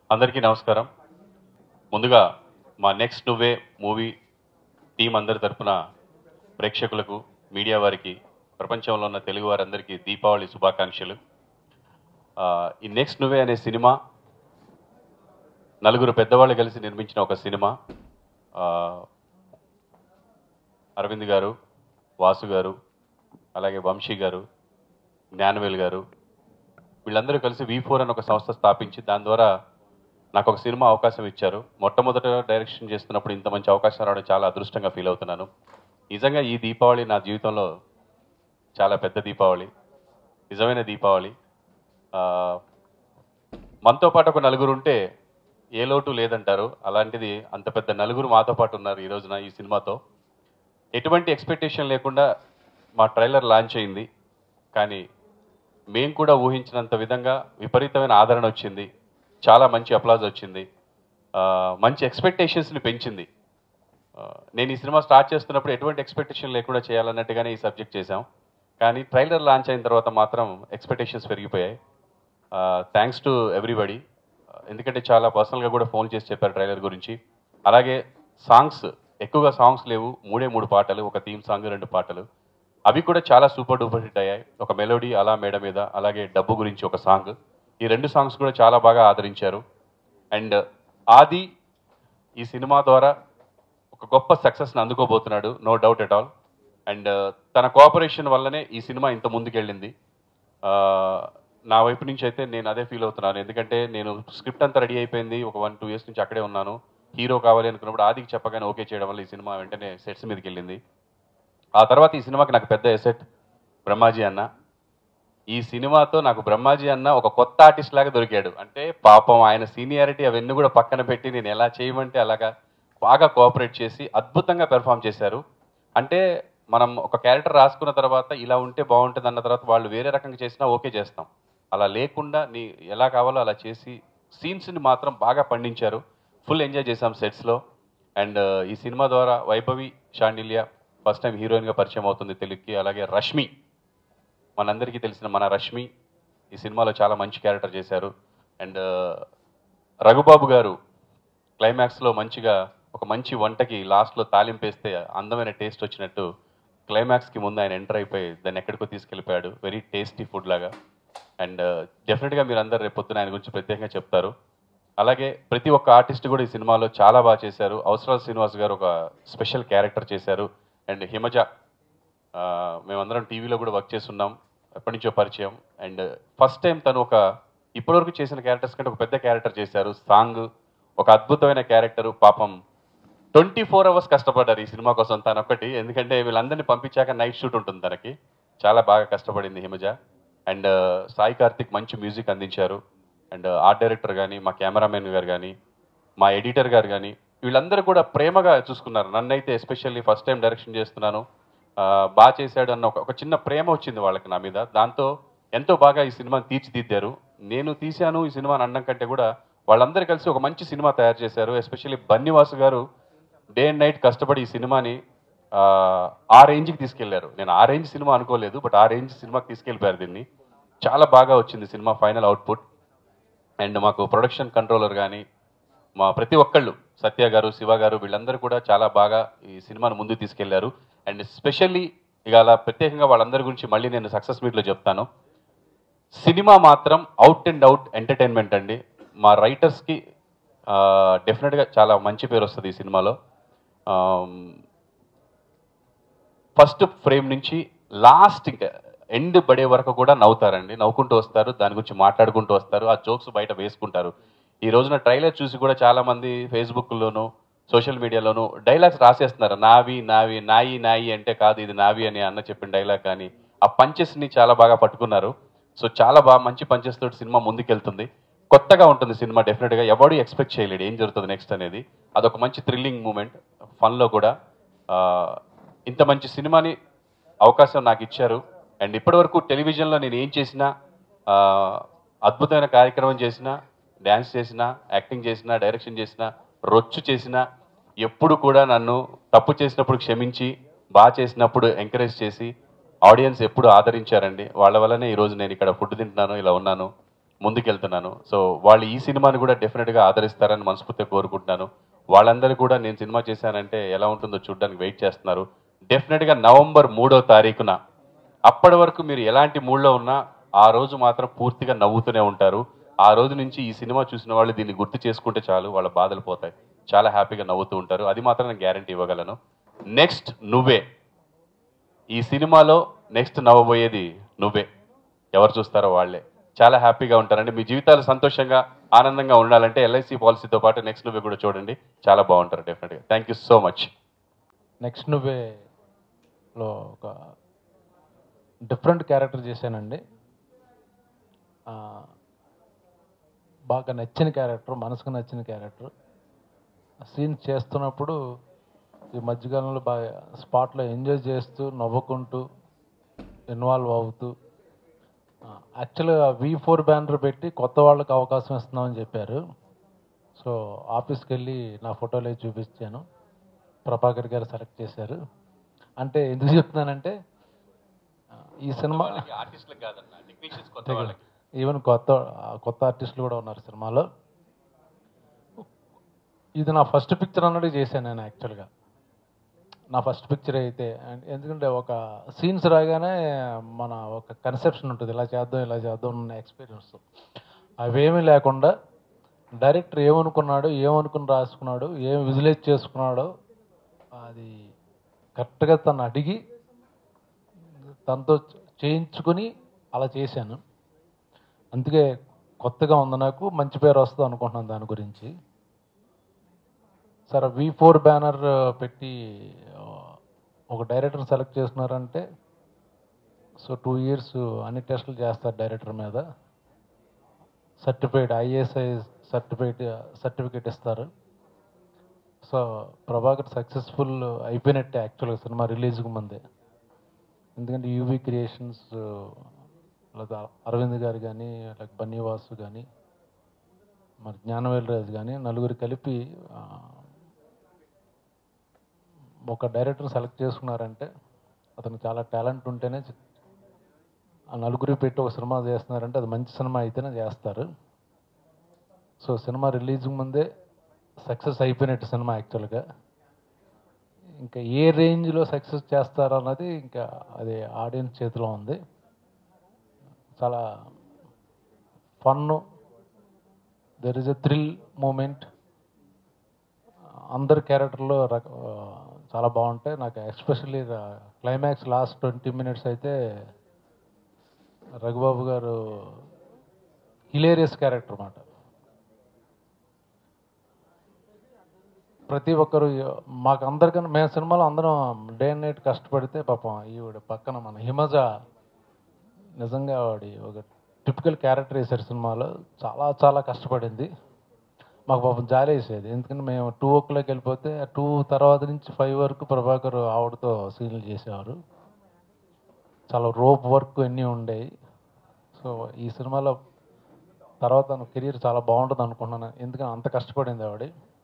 అందరికీ నమస్కారం ముందుగా మా నెక్స్ట్ నువ్వే మూవీ టీం అందరి తరపున ప్రేక్షకులకు మీడియా వారికి ప్రపంచంలో ఉన్న తెలుగు వారందరికీ దీపావళి శుభాకాంక్షలు ఆ, ఈ నెక్స్ట్ నువ్వే అనే సినిమా నలుగురు పెద్దవాళ్ళు కలిసి నిర్మించిన ఒక సినిమా ఆ, అరవింద్ గారు వాసు గారు అలాగే వంశీ గారు జ్ఞానవేల్ గారు వీళ్ళందరూ కలిసి వి ఫోర్ అని ఒక సంస్థ స్థాపించి దాని ద్వారా నాకు ఒక సినిమా అవకాశం ఇచ్చారు మొట్టమొదట డైరెక్షన్ చేస్తున్నప్పుడు ఇంత మంచి అవకాశం రావడం చాలా అదృష్టంగా ఫీల్ అవుతున్నాను నిజంగా ఈ దీపావళి నా జీవితంలో చాలా పెద్ద దీపావళి నిజమైన దీపావళి ఆ, మనతో పాటు ఒక నలుగురు ఉంటే ఏ లోటు లేదంటారు అలాంటిది అంత పెద్ద నలుగురు మాతో పాటు ఉన్నారు ఈ రోజున ఈ సినిమాతో ఎటువంటి ఎక్స్పెక్టేషన్ లేకుండా మా ట్రైలర్ లాంచ్ అయింది కానీ మేము కూడా ఊహించినంత విధంగా విపరీతమైన ఆదరణ వచ్చింది చాలా మంచి అప్లాజ్ వచ్చింది ఆ, మంచి ఎక్స్పెక్టేషన్స్ని పెంచింది ఆ, నేను ఈ సినిమా స్టార్ట్ చేస్తున్నప్పుడు ఎటువంటి ఎక్స్పెక్టేషన్ లేకుండా చేయాలన్నట్టుగానే ఈ సబ్జెక్ట్ చేశాం కానీ ట్రైలర్ లాంచ్ అయిన తర్వాత మాత్రం ఎక్స్పెక్టేషన్స్ పెరిగిపోయాయి థ్యాంక్స్ టు ఎవ్రీబడి ఎందుకంటే చాలా పర్సనల్గా కూడా ఫోన్ చేసి చెప్పారు ట్రైలర్ గురించి అలాగే సాంగ్స్ ఎక్కువగా సాంగ్స్ లేవు మూడే మూడు పాటలు ఒక థీమ్ సాంగ్ రెండు పాటలు అవి కూడా చాలా సూపర్ డూపర్ హిట్ అయ్యాయి ఒక మెలోడీ అలా మేడ మీద అలాగే డబ్బు గురించి ఒక సాంగ్ ఈ రెండు సాంగ్స్ కూడా చాలా బాగా ఆదరించారు అండ్ ఆది ఈ సినిమా ద్వారా ఒక గొప్ప సక్సెస్ని అందుకోబోతున్నాడు no doubt at all and తన కోఆపరేషన్ వల్లనే ఈ సినిమా ఇంత ముందుకెళ్ళింది ఆ, నా వైపు నుంచి అయితే నేను అదే ఫీల్ అవుతున్నాను ఎందుకంటే నేను స్క్రిప్ట్ అంతా రెడీ అయిపోయింది ఒక వన్ టూ ఇయర్స్ నుంచి అక్కడే ఉన్నాను హీరో కావాలి అనుకున్నప్పుడు ఆదికి చెప్పగానే ఓకే చేయడం వల్ల ఈ సినిమా వెంటనే సెట్స్ మీదకి వెళ్ళింది ఆ తర్వాత ఈ సినిమాకి నాకు పెద్ద ఎసెట్ బ్రహ్మాజీ అన్న ఈ సినిమాతో నాకు బ్రహ్మాజీ అన్న ఒక కొత్త ఆర్టిస్ట్ లాగా దొరికాడు అంటే పాపం ఆయన సీనియారిటీ అవన్నీ కూడా పక్కన పెట్టి నేను ఎలా చేయమంటే అలాగా బాగా కోఆపరేట్ చేసి అద్భుతంగా పెర్ఫామ్ చేశారు అంటే మనం ఒక క్యారెక్టర్ రాసుకున్న తర్వాత ఇలా ఉంటే బాగుంటుంది అన్న తర్వాత వాళ్ళు వేరే రకంగా చేసినా ఓకే చేస్తాం అలా లేకుండా నీ ఎలా కావాలో అలా చేసి సీన్స్ని మాత్రం బాగా పండించారు ఫుల్ ఎంజాయ్ చేశాం సెట్స్లో అండ్ ఈ సినిమా ద్వారా వైభవి షాండిల్య ఫస్ట్ టైం హీరోయిన్గా పరిచయం అవుతుంది తెలుగుకి అలాగే రష్మి మనందరికీ తెలిసిన మన రష్మి ఈ సినిమాలో చాలా మంచి క్యారెక్టర్ చేశారు అండ్ రఘుబాబు గారు క్లైమాక్స్లో మంచిగా ఒక మంచి వంటకి లాస్ట్లో తాలింపేస్తే అందమైన టేస్ట్ వచ్చినట్టు క్లైమాక్స్కి ముందు ఆయన ఎంటర్ అయిపోయి దాన్ని ఎక్కడికో తీసుకెళ్ళిపోయాడు వెరీ టేస్టీ ఫుడ్ లాగా అండ్ డెఫినెట్గా మీరు అందరు రేపు పొద్దున ఆయన గురించి ప్రత్యేకంగా చెప్తారు అలాగే ప్రతి ఒక్క ఆర్టిస్ట్ కూడా ఈ సినిమాలో చాలా బాగా చేశారు అవసరాల శ్రీనివాస్ గారు ఒక స్పెషల్ క్యారెక్టర్ చేశారు అండ్ హిమజ ఆ, మేమందరం టీవీలో కూడా వర్క్ చేస్తున్నాం ఎప్పటి నుంచో పరిచయం అండ్ ఫస్ట్ టైం తను ఒక ఇప్పటివరకు చేసిన క్యారెక్టర్స్ కంటే ఒక పెద్ద క్యారెక్టర్ చేశారు సాంగ్ ఒక అద్భుతమైన క్యారెక్టర్ పాపం ట్వంటీ ఫోర్ అవర్స్ కష్టపడ్డారు ఈ సినిమా కోసం తను ఒక్కటి ఎందుకంటే వీళ్ళందరినీ పంపించాక నైట్ షూట్ ఉంటుంది తనకి చాలా బాగా కష్టపడింది హిమజ అండ్ సాయి కార్తిక్ మంచి మ్యూజిక్ అందించారు అండ్ ఆర్ట్ డైరెక్టర్ కానీ మా కెమెరామెన్ గారు కానీ మా ఎడిటర్ గారు కానీ వీళ్ళందరూ కూడా ప్రేమగా చూసుకున్నారు నన్నైతే ఎస్పెషల్లీ ఫస్ట్ టైం డైరెక్షన్ చేస్తున్నాను ఆ, బాగా చేశాడు అన్న ఒక ఒక చిన్న ప్రేమ వచ్చింది వాళ్ళకి నా మీద దాంతో ఎంతో బాగా ఈ సినిమాని తీర్చిదిద్దారు నేను తీశాను ఈ సినిమాని అనడం కంటే కూడా వాళ్ళందరూ కలిసి ఒక మంచి సినిమా తయారు చేశారు ఎస్పెషల్లీ బన్నివాసు గారు డే అండ్ నైట్ కష్టపడి ఈ సినిమాని ఆ, ఆ రేంజ్కి తీసుకెళ్లారు నేను ఆ రేంజ్ సినిమా అనుకోలేదు బట్ ఆ రేంజ్ సినిమాకి తీసుకెళ్ళిపోయారు దీన్ని చాలా బాగా వచ్చింది సినిమా ఫైనల్ అవుట్పుట్ అండ్ మాకు ప్రొడక్షన్ కంట్రోలర్ కానీ మా ప్రతి ఒక్కళ్ళు సత్య గారు శివ గారు వీళ్ళందరూ కూడా చాలా బాగా ఈ సినిమాను ముందుకు తీసుకెళ్లారు అండ్ స్పెషల్లీ ఇక అలా ప్రత్యేకంగా వాళ్ళందరి గురించి మళ్ళీ నేను సక్సెస్ మీట్లో చెప్తాను సినిమా మాత్రం అవుట్ అండ్ అవుట్ ఎంటర్టైన్మెంట్ అండి మా రైటర్స్కి డెఫినెట్గా చాలా మంచి పేరు వస్తుంది ఈ సినిమాలో ఫస్ట్ ఫ్రేమ్ నుంచి లాస్ట్ ఇంకా ఎండ్ పడే వరకు కూడా నవ్వుతారండి నవ్వుకుంటూ వస్తారు దాని గురించి మాట్లాడుకుంటూ వస్తారు ఆ జోక్స్ బయట వేసుకుంటారు ఈ రోజున ట్రైలర్ చూసి కూడా చాలా మంది ఫేస్బుక్లోను సోషల్ మీడియాలోను డైలాగ్స్ రాసేస్తున్నారు నావి నావి నాయి నాయి అంటే కాదు ఇది నావి అని అన్న చెప్పిన డైలాగ్ కానీ ఆ పంచెస్ని చాలా బాగా పట్టుకున్నారు సో చాలా బాగా మంచి పంచెస్ తోటి సినిమా ముందుకెళ్తుంది కొత్తగా ఉంటుంది సినిమా డెఫినెట్గా ఎవడు ఎక్స్పెక్ట్ చేయలేడు ఏం జరుగుతుంది నెక్స్ట్ అనేది అదొక మంచి థ్రిల్లింగ్ మూమెంట్ ఫన్లో కూడా ఆ, ఇంత మంచి సినిమాని అవకాశం నాకు ఇచ్చారు అండ్ ఇప్పటివరకు టెలివిజన్లో నేను ఏం చేసినా ఆ, అద్భుతమైన కార్యక్రమం చేసినా డ్యాన్స్ చేసినా యాక్టింగ్ చేసినా డైరెక్షన్ చేసినా రొచ్చు చేసినా ఎప్పుడు కూడా నన్ను తప్పు చేసినప్పుడు క్షమించి బాగా చేసినప్పుడు ఎంకరేజ్ చేసి ఆడియన్స్ ఎప్పుడు ఆదరించారండి వాళ్ళ వల్లనే ఈరోజు నేను ఇక్కడ ఫుడ్ తింటున్నాను ఇలా ఉన్నాను ముందుకెళ్తున్నాను సో వాళ్ళు ఈ సినిమాని కూడా డెఫినెట్గా ఆదరిస్తారని మనస్ఫూర్తిగా కోరుకుంటున్నాను వాళ్ళందరూ కూడా నేను సినిమా చేశానంటే ఎలా ఉంటుందో చూడడానికి వెయిట్ చేస్తున్నారు డెఫినెట్గా నవంబర్ మూడో తారీఖున అప్పటి వరకు మీరు ఎలాంటి మూడ్లో ఉన్నా ఆ రోజు మాత్రం పూర్తిగా నవ్వుతూనే ఉంటారు ఆ రోజు నుంచి ఈ సినిమా చూసిన వాళ్ళు దీన్ని గుర్తు చేసుకుంటే చాలు వాళ్ళ బాధలు పోతాయి చాలా హ్యాపీగా నవ్వుతూ ఉంటారు అది మాత్రం నేను గ్యారంటీ ఇవ్వగలను నెక్స్ట్ నువ్వే ఈ సినిమాలో నెక్స్ట్ నవ్వబోయేది నువ్వే ఎవరు చూస్తారో వాళ్ళే చాలా హ్యాపీగా ఉంటారండి మీ జీవితాలు సంతోషంగా ఆనందంగా ఉండాలంటే ఎల్ఐసి పాలసీతో పాటు నెక్స్ట్ నువ్వే కూడా చూడండి చాలా బాగుంటారు డెఫినెట్గా thank you so much next నువ్వేలో ఒక డిఫరెంట్ క్యారెక్టర్ చేశానండి ఆ, బాగా నచ్చిన క్యారెక్టర్ మనసుకు నచ్చిన క్యారెక్టర్ సీన్ చేస్తున్నప్పుడు ఈ మధ్యకాలంలో బాగా స్పాట్లో ఎంజాయ్ చేస్తూ నవ్వుకుంటూ ఇన్వాల్వ్ అవుతూ యాక్చువల్గా వి ఫోర్ బ్యానర్ పెట్టి కొత్త వాళ్ళకి అవకాశం ఇస్తున్నామని చెప్పారు సో ఆఫీస్కి వెళ్ళి నా ఫోటోలు వేసి చూపించాను ప్రభాకర్ గారు సెలెక్ట్ చేశారు అంటే ఎందుకు చెప్తున్నానంటే ఆ, ఈ సినిమా ఆర్టిస్టులకు కాదన్న టెక్నీషియన్స్ కొత్త వాళ్ళకి ఈవెన్ కొత్త ఆ, కొత్త ఆర్టిస్టులు కూడా ఉన్నారు సినిమాలో ఇది నా ఫస్ట్ పిక్చర్ అన్నట్టు చేశాను నేను యాక్చువల్గా నా ఫస్ట్ పిక్చర్ అయితే అండ్ ఎందుకంటే ఒక సీన్స్ రాగానే మన ఒక కన్సెప్షన్ ఉంటుంది ఇలా చేద్దాం ఇలా చేద్దాం అన్న ఎక్స్పీరియన్స్ అవేమీ లేకుండా డైరెక్టర్ ఏమనుకున్నాడు ఏమనుకుని రాసుకున్నాడు ఏం విజువలైజ్ చేసుకున్నాడో అది కరెక్ట్గా తను అడిగి తనతో చేయించుకుని అలా చేశాను అందుకే కొత్తగా ఉంది నాకు మంచి పేరు వస్తుంది అనుకుంటున్నాను దాని గురించి సరే వి ఫోర్ బ్యానర్ పెట్టి ఆ, ఒక డైరెక్టర్ సెలెక్ట్ చేస్తున్నారంటే సో టూ ఇయర్స్ అన్ని టెస్టులు చేస్తారు డైరెక్టర్ మీద సర్టిఫైడ్ ఐఏఎస్ఐ సర్టిఫైడ్ సర్టిఫికేట్ ఇస్తారు సో ప్రభాకర్ సక్సెస్ఫుల్ అయిపోయినట్టే యాక్చువల్గా సినిమా రిలీజ్కి ముందే ఎందుకంటే యూవీ క్రియేషన్స్ లేదా అరవింద్ గారు కానీ లైక్ బన్నీవాసు కానీ మరి జ్ఞానవేల్ రాజు కానీ నలుగురు కలిపి ఆ, ఒక డైరెక్టర్ సెలెక్ట్ చేసుకున్నారంటే అతనికి చాలా టాలెంట్ ఉంటేనే చ- ఆ నలుగురు పెట్టి ఒక సినిమా చేస్తున్నారంటే అది మంచి సినిమా అయితేనే చేస్తారు సో సినిమా రిలీజ్ ముందే సక్సెస్ అయిపోయినట్టు సినిమా యాక్చువల్గా ఇంకా ఏ రేంజ్లో సక్సెస్ చేస్తారు అన్నది ఇంకా అది ఆడియన్స్ చేతిలో ఉంది చాలా fun there is a thrill moment అందరి క్యారెక్టర్లు రక చాలా బాగుంటాయి నాకు especially climax last twenty minutes అయితే రఘుబాబు గారు హిలేరియస్ క్యారెక్టర్ అన్నమాట ప్రతి ఒక్కరు మాకు అందరికన్నా మేము సినిమాలో అందరం డే అండ్ నైట్ కష్టపడితే పాపం ఈవిడ పక్కన మన హిమజ నిజంగా ఆవిడ ఒక టిపికల్ క్యారెక్టర్ వేశారు సినిమాలో చాలా చాలా కష్టపడింది మాకు పాపం జాలి వేసేది ఎందుకంటే మేము టూ ఓ క్లాక్ వెళ్ళిపోతే టూ తర్వాత నుంచి ఫైవ్ వరకు ప్రభాకర్ ఆవిడతో సీన్లు చేసేవారు చాలా రోప్ వర్క్ అన్నీ ఉండేవి సో ఈ సినిమాలో తర్వాత తన కెరీర్ చాలా బాగుంటుంది అనుకుంటున్నాను ఎందుకంటే అంత కష్టపడింది ఆవిడ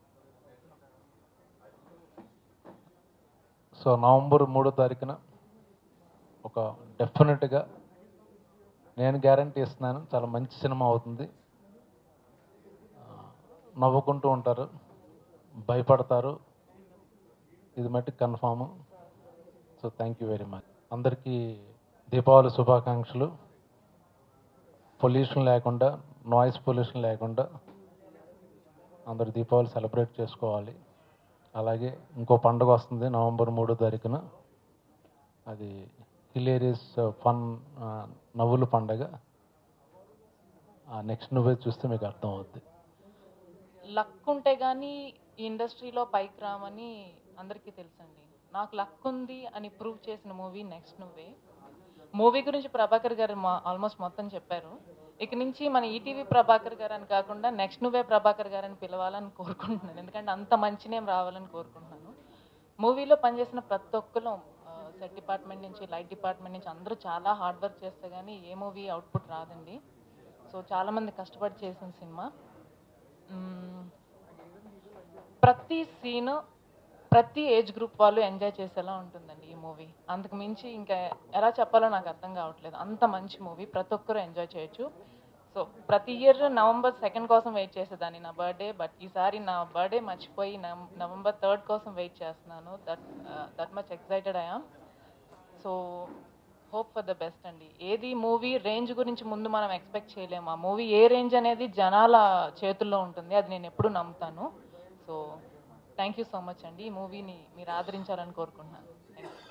సో నవంబర్ మూడో తారీఖున ఒక డెఫినెట్గా నేను గ్యారంటీ ఇస్తున్నాను చాలా మంచి సినిమా అవుతుంది ఆ, నవ్వుకుంటూ ఉంటారు భయపడతారు ఇది మట్టి confirm so thank you very much అందరికీ దీపావళి శుభాకాంక్షలు పొల్యూషన్ లేకుండా నాయిస్ పొల్యూషన్ లేకుండా అందరు దీపావళి సెలబ్రేట్ చేసుకోవాలి అలాగే ఇంకో పండుగ వస్తుంది నవంబర్ మూడో తారీఖున అది హిలేరియస్ ఫన్ నవ్వుల పండగ నెక్స్ట్ నువ్వే చూస్తే మీకు అర్థం అవుద్ది లక్ ఉంటే కానీ ఈ ఇండస్ట్రీలో పైకి రామని అందరికీ తెలుసండి నాకు లక్ ఉంది అని ప్రూవ్ చేసిన మూవీ నెక్స్ట్ నువ్వే మూవీ గురించి ప్రభాకర్ గారు మా ఆల్మోస్ట్ మొత్తం చెప్పారు ఇక నుంచి మన ఈటీవీ ప్రభాకర్ గారు అని కాకుండా నెక్స్ట్ నువ్వే ప్రభాకర్ గారు అని పిలవాలని కోరుకుంటున్నాను ఎందుకంటే అంత మంచి నేమ్ రావాలని కోరుకుంటున్నాను మూవీలో పనిచేసిన ప్రతి ఒక్కరు సెట్ డిపార్ట్మెంట్ నుంచి లైట్ డిపార్ట్మెంట్ నుంచి అందరూ చాలా హార్డ్ వర్క్ చేస్తే కానీ ఏ మూవీ అవుట్పుట్ రాదండి సో చాలామంది కష్టపడి చేసిన సినిమా మ్మ్. ప్రతి సీన్ ప్రతి ఏజ్ గ్రూప్ వాళ్ళు ఎంజాయ్ చేసేలా ఉంటుందండి ఈ మూవీ అంతకు మించి ఇంకా ఎలా చెప్పాలో నాకు అర్థం కావట్లేదు అంత మంచి మూవీ ప్రతి ఒక్కరూ ఎంజాయ్ చేయొచ్చు సో ప్రతి ఇయర్ నవంబర్ సెకండ్ కోసం వెయిట్ చేసేదాన్ని నా బర్త్డే బట్ ఈసారి నా బర్త్డే మర్చిపోయి నవం- నవంబర్ థర్డ్ కోసం వెయిట్ చేస్తున్నాను దట్ దట్ మచ్ ఎక్సైటెడ్ అయ్యాం so hope for the best అండి ఏది మూవీ రేంజ్ గురించి ముందు మనం ఎక్స్పెక్ట్ చేయలేము ఆ మూవీ ఏ రేంజ్ అనేది జనాల చేతుల్లో ఉంటుంది అది నేను ఎప్పుడు నమ్ముతాను so thank you so much అండి ఈ మూవీని మీరు ఆదరించాలని కోరుకుంటున్నాను Thank you.